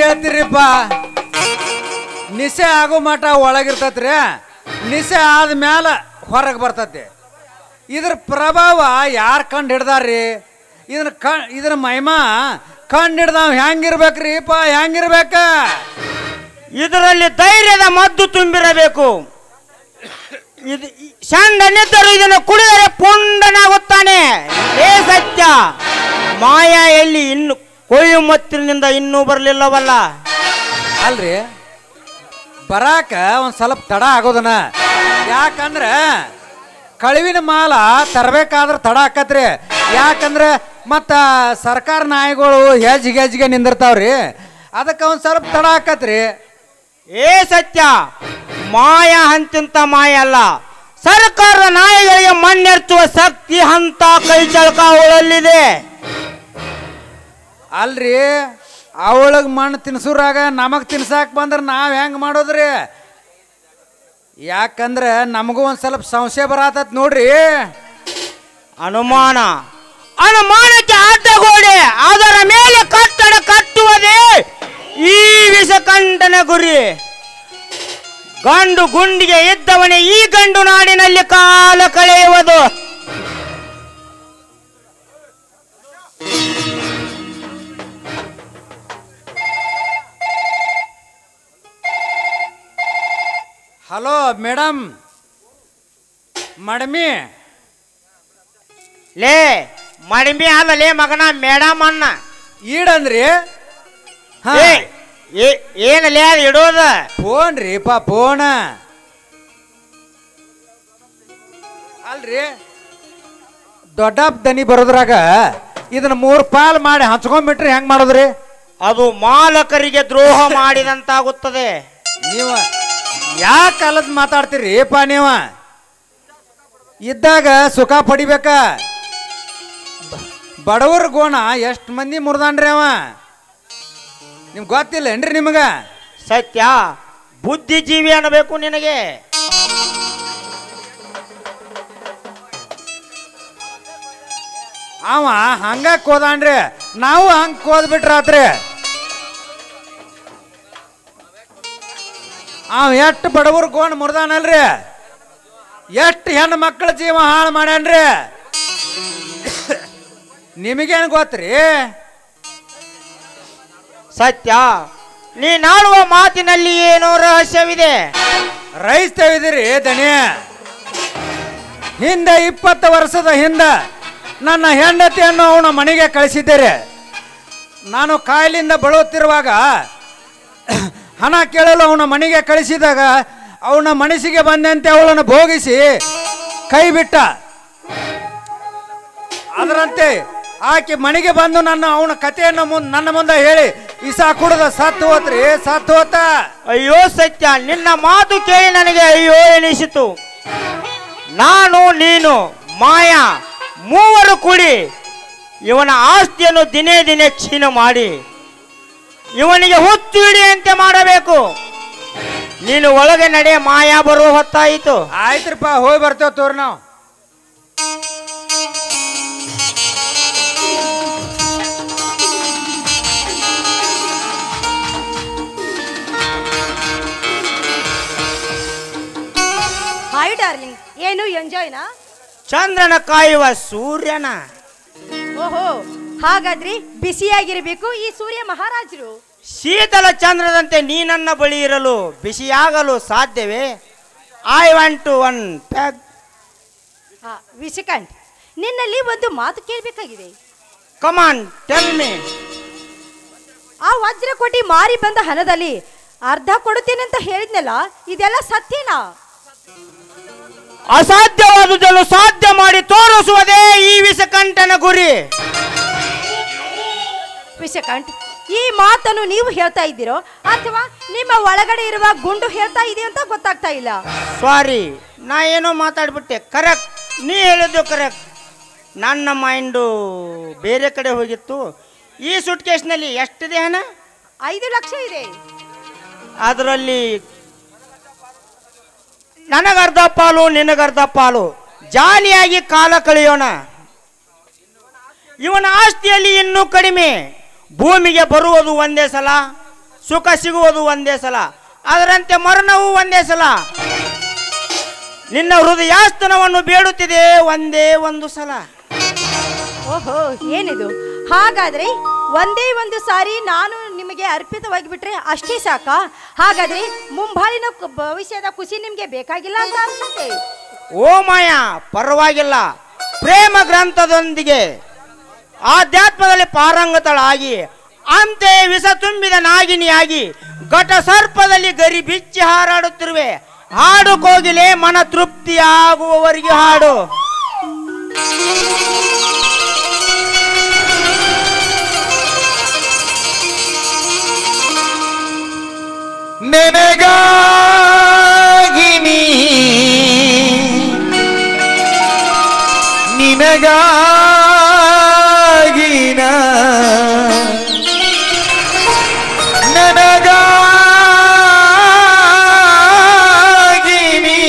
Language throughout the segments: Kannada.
ಹೇಳ್ತೀರಿಪ್ಪ ನಿಸೆ ಆಗೋ ಮಟ ಒಳಗಿರ್ತೈತ್ರಿ ನಿಸೆ ಆದ್ಮೇಲೆ ಹೊರಗೆ ಬರ್ತೈತಿ ಇದ್ರ ಪ್ರಭಾವ ಯಾರು ಕಂಡು ಹಿಡ್ದಾರ್ರಿ ಇದನ್ನ ಕ ಇದನ್ನ ಮಹಿಮಾ ಕಂಡು ಹಿಡ್ದಾವ್ ಹೆಂಗಿರ್ಬೇಕ್ರಿ ಪ ಹೆಂಗಿರ್ಬೇಕ ಇದರಲ್ಲಿ ಧೈರ್ಯದ ಮದ್ದು ತುಂಬಿರಬೇಕು ಇದು ಸಣ್ಣನಿದ್ದರು ಇದನ್ನು ಕುಡಿದರೆ ಪುಂಡನಾಗುತ್ತಾನೆ ಏ ಸತ್ಯ ಮಾಯಾ ಎಲ್ಲಿ ಇನ್ನು ಕೊಯ್ಯುಮತ್ತಿನಿಂದ ಇನ್ನೂ ಬರಲಿಲ್ಲವಲ್ಲ ಅಲ್ರಿ ಬರಾಕ ಒಂದು ಸ್ವಲ್ಪ ತಡ ಆಗೋದನ ಯಾಕಂದ್ರೆ ಕಳುವಿನ ಮಾಲ ತರಬೇಕಾದ್ರೆ ತಡ ಆಕತ್ರಿ ಯಾಕಂದ್ರೆ ಮತ್ತು ಸರ್ಕಾರ ನಾಯಿಗಳು ಹೆಜ್ಜಿಗೆ ಹೆಜ್ಜಿಗೆ ನಿಂದಿರ್ತಾವ್ರಿ ಅದಕ್ಕೆ ಒಂದು ಸ್ವಲ್ಪ ತಡ ಆಕತ್ರಿ ಏ ಸತ್ಯ ಮಾಯ ಅಂತಿಂತ ಮಾಯ ಅಲ್ಲ ಸರ್ಕಾರದ ನಾಯಿಗಳಿಗೆ ಮಣ್ಣೆರ್ಚುವ ಶಕ್ತಿ ಅಂತ ಕೈ ಚಳಕ ಅವಳಲ್ಲಿದೆ ಅಲ್ರಿ ಅವಳಿಗೆ ಮಣ್ಣು ತಿನ್ಸುರಾಗ ನಮಗೆ ತಿನ್ಸಾಕ್ ಬಂದ್ರೆ ನಾವು ಹೆಂಗೆ ಮಾಡೋದ್ರಿ ಯಾಕಂದ್ರೆ ನಮಗೂ ಒಂದು ಸ್ವಲ್ಪ ಸಂಶಯ ಬರತತ್ ನೋಡ್ರಿ ಅನುಮಾನ ಅನುಮಾನಕ್ಕೆ ಅಡ್ಡಗೋಡೆ ಅದರ ಮೇಲೆ ಕಟ್ಟಡ ಕಟ್ಟುವುದೇ ಈ ವಿಷಕಂಠನ ಗುರಿ ಗಂಡು ಗುಂಡಿಗೆ ಇದ್ದವನೇ ಈ ಗಂಡು ನಾಡಿನಲ್ಲಿ ಕಾಲ ಕಳೆಯುವುದು ಹಲೋ ಮೇಡಮ್ ಮಡಮಿ ಲೇ ಮಡಿಮೆ ಅಲ್ಲ ಲೇ ಮಗನ ಮೇಡಮ್ ಅನ್ನ ಈಡಂದ್ರಿ ಹಾ ಏ, ಏ- ಏನು ಲೇ ಅದು ಇಡೋದ ಫೋನ್ ರೀ ಪಾ ಫೋನ್ ಅಲ್ರಿ ದೊಡ್ಡ ದನಿ ಬರೋದ್ರಾಗ ಇದನ್ನ ಮೂರು ಪಾಲ್ ಮಾಡಿ ಹಂಚ್ಕೊಂಡ್ಬಿಟ್ರಿ ಹೆಂಗ್ ಮಾಡೋದ್ರಿ ಅದು ಮಾಲಕರಿಗೆ ದ್ರೋಹ ಮಾಡಿದಂತಾಗುತ್ತದೆ ನೀವು ಯಾಕೆ ಅಲ್ಲದ್ ಮಾತಾಡ್ತೀರಿ ಪಾ ನೀವು ಇದ್ದಾಗ ಸುಖ ಪಡಿಬೇಕ ಬಡವರ ಗೋಣ ಎಷ್ಟು ಮಂದಿ ಮುರ್ದಾನ್ರಿ ಅವ ನಿಮ್ಗೆ ಗೊತ್ತಿಲ್ಲ ಏನ್ರಿ ನಿಮಗ ಸತ್ಯ ಬುದ್ಧಿಜೀವಿ ಅನ್ನಬೇಕು ನಿನಗೆ ಅವ ಹಂಗ ಕೋದಾನ್ರಿ ನಾವು ಹಂಗ ಕೋದ್ಬಿಟ್ರಾತ್ರಿ ಅವ ಎಷ್ಟು ಬಡವ್ರ ಗೋಣ್ ಮುರ್ದಾನಲ್ರಿ ಎಷ್ಟು ಹೆಣ್ಣು ಮಕ್ಕಳ ಜೀವ ಹಾಳು ಮಾಡ್ಯಾನ್ರಿ ನಿಮಗೇನು ಗೊತ್ತ್ರಿ ಸತ್ಯ ನೀನಾಡುವ ಮಾತಿನಲ್ಲಿ ಏನೋ ರಹಸ್ಯವಿದೆ ರೈಸ್ತವಿದಿರಿ ದಣಿ ಹಿಂದೆ ಇಪ್ಪತ್ತು ವರ್ಷದ ಹಿಂದೆ ನನ್ನ ಹೆಂಡತಿಯನ್ನು ಅವನ ಮನೆಗೆ ಕಳಿಸಿದ್ದೀರಿ ನಾನು ಕಾಯಿಲಿಂದ ಬಳಲುತ್ತಿರುವಾಗ ಹಣ ಕೇಳಲು ಅವನ ಮನೆಗೆ ಕಳಿಸಿದಾಗ ಅವನ ಮನಸ್ಸಿಗೆ ಬಂದಂತೆ ಅವಳನ್ನು ಭೋಗಿಸಿ ಕೈ ಬಿಟ್ಟ ಅದರಂತೆ ಆಕೆ ಮನೆಗೆ ಬಂದು ನನ್ನ ಅವನ ಕಥೆಯನ್ನು ಮುಂದ್ ನನ್ನ ಮುಂದೆ ಹೇಳಿ ಇಸಾ ಕುಡದ ಸತ್ತು ಹೋತ್ರಿ ಸತ್ತು ಹೋತ ಅಯ್ಯೋ ಸತ್ಯ ನಿನ್ನ ಮಾತು ಕೇಳಿ ನನಗೆ ಅಯ್ಯೋ ಎನಿಸಿತು ನಾನು ನೀನು ಮಾಯಾ ಮೂವರು ಕೂಡಿ ಇವನ ಆಸ್ತಿಯನ್ನು ದಿನೇ ದಿನೇ ಕ್ಷೀಣ ಮಾಡಿ ಇವನಿಗೆ ಹುಚ್ಚು ಹಿಡಿಯಂತೆ ಮಾಡಬೇಕು ನೀನು ಒಳಗೆ ನಡೆ ಮಾಯಾ ಬರುವ ಹೊತ್ತಾಯಿತು ಆಯ್ತ್ರಪ್ಪ ಹೋಗಿ ಬರ್ತೇವೆ ತೋರಿ ನಾವು ಹಾಯ್ ಡಾರ್ಲಿಂಗ್ ಏನು ಎಂಜಾಯ್ನಾ ಚಂದ್ರನ ಕಾಯುವ ಸೂರ್ಯನ ಓಹೋ ಹಾಗಾದ್ರೆ ಬಿಸಿಯಾಗಿರ್ಬೇಕು ಈ ಸೂರ್ಯ ಮಹಾರಾಜರು ಶೀತಲ ಚಂದ್ರದಂತೆ ನೀನನ್ನ ಬಳಿ ಇರಲು ಬಿಸಿಯಾಗಲು ಸಾಧ್ಯವೇ I want to one pack ಹಾ ವಿಷಕಾಂತ್ ನಿನ್ನಲ್ಲಿ ಒಂದು ಮಾತು ಕೇಳಬೇಕಾಗಿದೆ ಕಮಾನ್ ಟೆಲ್ ಮೀ ಆ ವಜ್ರ ಕೊಟ್ಟಿ ಮಾರಿ ಬಂದ ಹಣದಲ್ಲಿ ಅರ್ಧ ಕೊಡುತ್ತೇನೆ ಅಂತ ಹೇಳಿದ್ನಲ್ಲ ಇದೆಲ್ಲ ಸತ್ಯನಾ ಅಸಾಧ್ಯವಾದುದನ್ನು ಸಾಧ್ಯ ಮಾಡಿ ತೋರಿಸುವುದೇ ಈ ವಿಷಕಂಠನ ಗುರಿ ವಿಷಕಾಂತ್ ಈ ಮಾತನ್ನು ನೀವು ಹೇಳ್ತಾ ಇದ್ದೀರೋ ಅಥವಾ ನಿಮ್ಮ ಒಳಗಡೆ ಇರುವ ಗುಂಡು ಹೇಳ್ತಾ ಇದೆ ಅಂತ ಗೊತ್ತಾಗ್ತಾ ಇಲ್ಲ ಸಾರಿ ನಾ ಏನೋ ಮಾತಾಡ್ಬಿಟ್ಟೆ ಕರೆಕ್ಟ್ ನೀ ಹೇಳಿದ್ದು ಕರೆಕ್ಟ್ ನನ್ನ ಮೈಂಡು ಬೇರೆ ಕಡೆ ಹೋಗಿತ್ತು ಈ ಸುಟ್ ಕೇಸ್ನಲ್ಲಿ ಎಷ್ಟಿದೆ ಹಣ ಐದು ಲಕ್ಷ ಇದೆ ಅದರಲ್ಲಿ ನನಗರ್ಧ ಪಾಲು ನಿನಗರ್ಧ ಪಾಲು ಜಾಲಿಯಾಗಿ ಕಾಲ ಕಳೆಯೋಣ ಇವನ ಆಸ್ತಿಯಲ್ಲಿ ಇನ್ನೂ ಕಡಿಮೆ ಭೂಮಿಗೆ ಬರುವುದು ಒಂದೇ ಸಲ ಸುಖ ಸಿಗುವುದು ಒಂದೇ ಸಲ ಅದರಂತೆ ಮರಣವೂ ಒಂದೇ ಸಲ ನಿನ್ನ ಹೃದಯಾಸ್ತನವನ್ನು ಬೇಡುತ್ತಿದೆ ಒಂದೇ ಒಂದು ಸಲ ಓಹೋ ಏನಿದು ಹಾಗಾದ್ರೆ ಒಂದೇ ಒಂದು ಸಾರಿ ನಾನು ನಿಮಗೆ ಅರ್ಪಿತವಾಗಿ ಬಿಟ್ರೆ ಅಷ್ಟೇ ಸಾಕಾ ಹಾಗಾದ್ರೆ ಮುಂಬಾಳಿನ ಕು- ಭವಿಷ್ಯದ ಖುಷಿ ನಿಮ್ಗೆ ಬೇಕಾಗಿಲ್ಲ ಅಂತ ಅನ್ಸುತ್ತೆ ಓ ಮಾಯ ಪರವಾಗಿಲ್ಲ ಪ್ರೇಮ ಗ್ರಂಥದೊಂದಿಗೆ ಆಧ್ಯಾತ್ಮದಲ್ಲಿ ಪಾರಂಗತಳಾಗಿ ಅಂತೆ ವಿಷ ತುಂಬಿದ ನಾಗಿನಿಯಾಗಿ ಘಟ ಸರ್ಪದಲ್ಲಿ ಗರಿ ಬಿಚ್ಚಿ ಹಾರಾಡುತ್ತಿರುವೆ ಹಾಡು ಕೋಗಿಲೆ ಮನ ತೃಪ್ತಿಯಾಗುವವರಿಗೆ ಹಾಡು ನೆನಗಾಗಿನಿ ನಿನಗಾಗಿನ ನನಗಾಗಿನಿ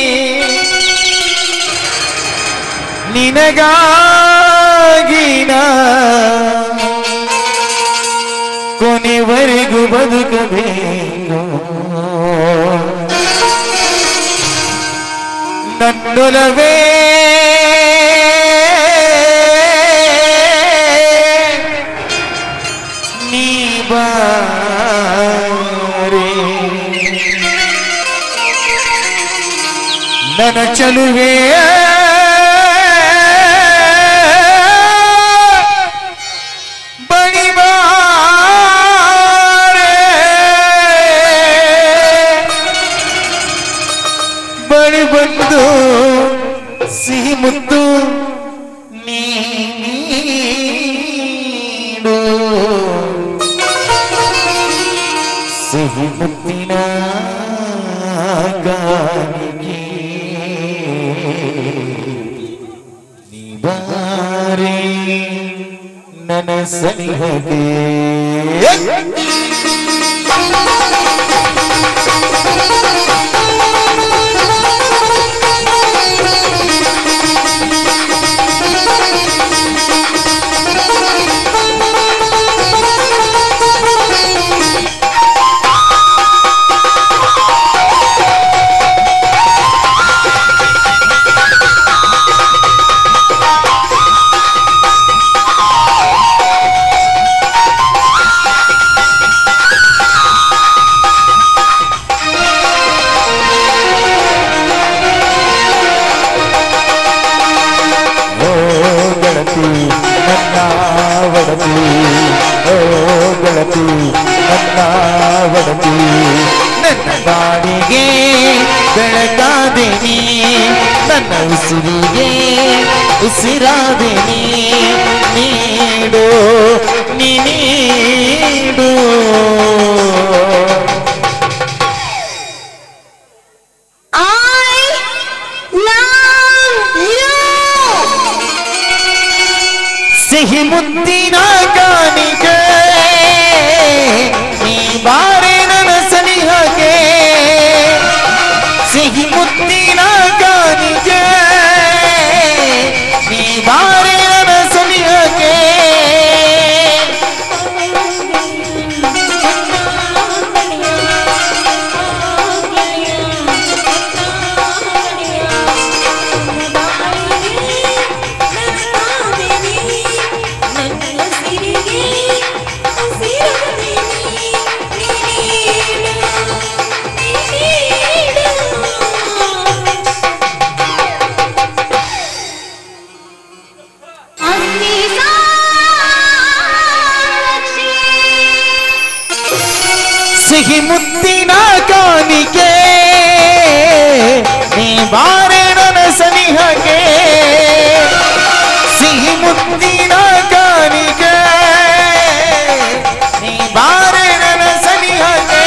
ನಿನಗಾಗಿನ ಕೊನೆವರೆಗೂ ಬದುಕಬೇಕು ನನ್ನೊಲವೇ ನೀ ಬಾರೆ ನನ್ನ ಚಲುವೆ ಬಳಿ ಬಾರೆ ಬಳಿ ಬಂದು ಸಿಹಿ ಮುದ್ದು ನೀಡು ಸಿಹಿ ಮುತ್ತಿನ ಗಾಳಿಗೆ ನೀ ಬಾರೆ ನನ್ನ ಸನಿಹಗೆ ಓ ಗೆಳತಿ ನನ್ನ ಒಡತಿ ಓ ಗೆಳತಿ ನನ್ನ ಒಡತಿ ನನ್ನ ಬಾಡಿಗೆ ಬೆಳಗಾದೆನಿ ನನ್ನ ಉಸಿರಿಗೆ ಉಸಿರಾದೆನಿ ನೀಡು ನೀ ನೀಡು ಸಿಹಿ ಮುತ್ತಿನ ಕಾಣಿಕೆ ನೀ ಬಾರೆ ನನ್ನ ಸನಿಹಗೆ ಸಿಹಿ ಮುತ್ತಿನ ಕಾಣಿಕೆ ನೀ ಬಾರೆ ನನ್ನ ಸನಿಹಗೆ ಸಿಹಿ ಮುತ್ತಿನ ಕಾಣಿಕೆ ನೀ ಬಾರೆ ನನ್ನ ಸನಿಹಗೆ ಸಿಹಿ ಮುತ್ತಿನ ಕಾಣಿಕೆ ನೀ ಬಾರೆ ನನ್ನ ಸನಿಹಗೆ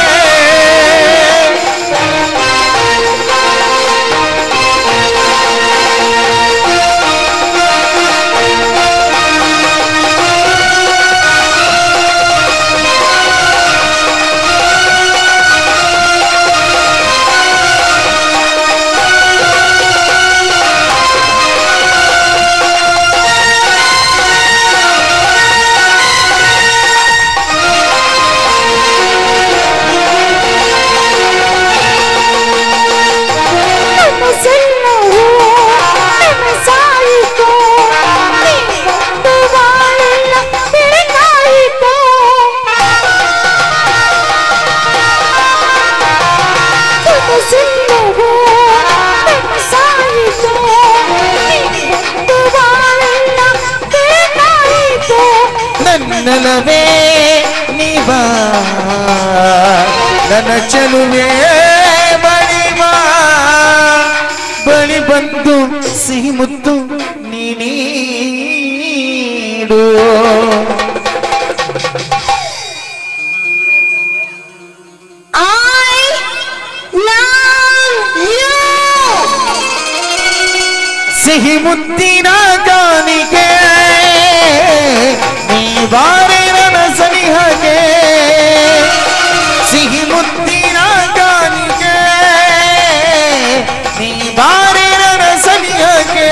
ನನ್ನಲವೇ ನೀವಾ ನನ್ನ ಚೆಲುವೆ ಬಳಿ ಬಾ ಬಳಿ ಬಂದು ಸಿಹಿ ಮುತ್ತು ನೀಡು ಸಿಹಿ ಮುತ್ತಿನ ಕಾಣಿಕೆ ನೀ ಬಾರೆ ನನ್ನ ಸನಿಹಗೆ ಸಿಹಿ ಮುತ್ತಿನ ಕಾಣಿಕೆ ನೀ ಬಾರೆ ನನ್ನ ಸನಿಹಗೆ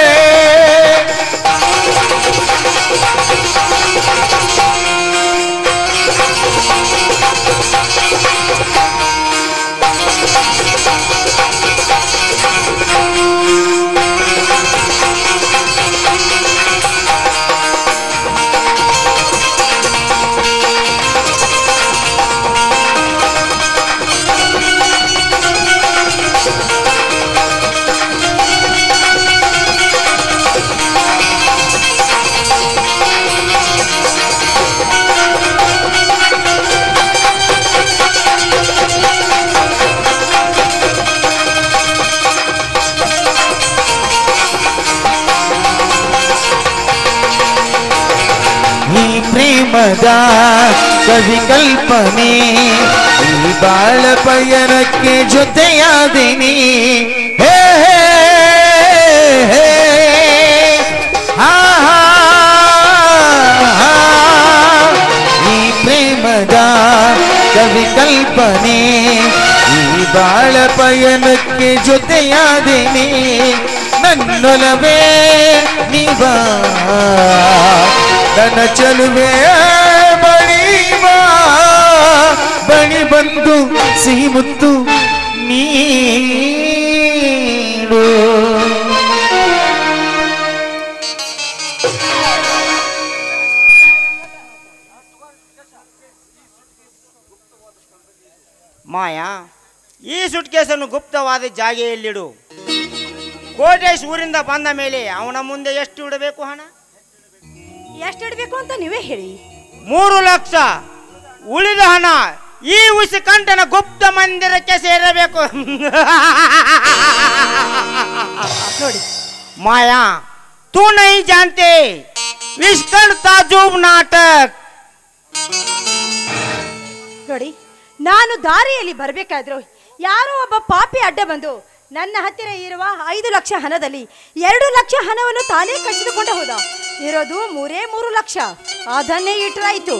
ಈ ಪ್ರೇಮದ ಕವಿ ಕಲ್ಪನೆ ಈ ಬಾಳ ಪಯಣಕ್ಕೆ ಜೊತೆಯಾದಿನಿ ಹೇ ಹೇ, ಹೇ. ಹಾ, ಹಾ, ಹಾ. ಈ ಪ್ರೇಮದ ಕವಿ ಕಲ್ಪನೆ ಈ ಬಾಳ ಪಯಣಕ್ಕೆ ಜೊತೆಯಾದಿನಿ ನನ್ನೊಲವೇ ನೀವಾ ನನ್ನ ಚಲುವೆ ಬಳಿ ಬಾ ಬಳಿ ಬಂದು ಸಿಹಿ ಮುತ್ತು ನೀಡು ಮಾಯಾ ಈ ಸುಟ್ಕೇಸನ್ನು ಗುಪ್ತವಾದ ಜಾಗೆಯಲ್ಲಿಡು ಕೋಟೇಶ್ ಊರಿಂದ ಬಂದ ಮೇಲೆ ಅವನ ಮುಂದೆ ಎಷ್ಟು ಇಡಬೇಕು ಹಣ ಎಷ್ಟು ಇಡಬೇಕು ಅಂತ ನೀವೇ ಹೇಳಿ ಮೂರು ಲಕ್ಷ ಉಳಿದ ಹಣ ಈ ಉಸಿಕಂಠನ ಗುಪ್ತ ಮಂದಿರಕ್ಕೆ ಸೇರಬೇಕು ನೋಡಿ ಮಾಯಾ ತೂ ನೈ ಜಾನ್ತೆ ವಿಷ್ಕಂಠ ತಾಜೂಬ್ ನಾಟಕ್ ನೋಡಿ ನಾನು ದಾರಿಯಲ್ಲಿ ಬರಬೇಕಾದ್ರು ಯಾರೋ ಒಬ್ಬ ಪಾಪಿ ಅಡ್ಡ ಬಂದು ನನ್ನ ಹತ್ತಿರ ಇರುವ ಐದು ಲಕ್ಷ ಹಣದಲ್ಲಿ ಎರಡು ಲಕ್ಷ ಹಣವನ್ನು ತಾನೇ ಕಸಿದುಕೊಂಡು ಹೋದ ಇರೋದು ಮೂರೇ ಮೂರು ಲಕ್ಷ ಅದನ್ನೇ ಇಟ್ರಾಯ್ತು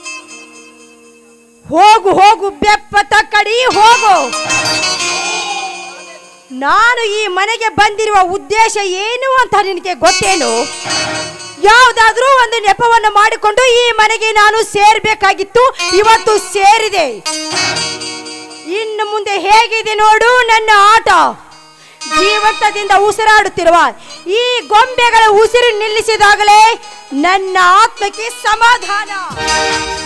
ಹೋಗು ಹೋಗು ಬೆಪ್ಪತ ಕಡಿ ಹೋಗು ನಾನು ಈ ಮನೆಗೆ ಬಂದಿರುವ ಉದ್ದೇಶ ಏನು ಅಂತ ನಿನಗೆ ಗೊತ್ತೇನು ಯಾವುದಾದ್ರೂ ಒಂದು ನೆಪವನ್ನು ಮಾಡಿಕೊಂಡು ಈ ಮನೆಗೆ ನಾನು ಸೇರ್ಬೇಕಾಗಿತ್ತು ಇವತ್ತು ಸೇರಿದೆ ಇನ್ನು ಮುಂದೆ ಹೇಗಿದೆ ನೋಡು ನನ್ನ ಆಟ ಜೀವಂತದಿಂದ ಉಸಿರಾಡುತ್ತಿರುವ ಈ ಗೊಂಬೆಗಳ ಉಸಿರು ನಿಲ್ಲಿಸಿದಾಗಲೇ ನನ್ನ ಆತ್ಮಕ್ಕೆ ಸಮಾಧಾನ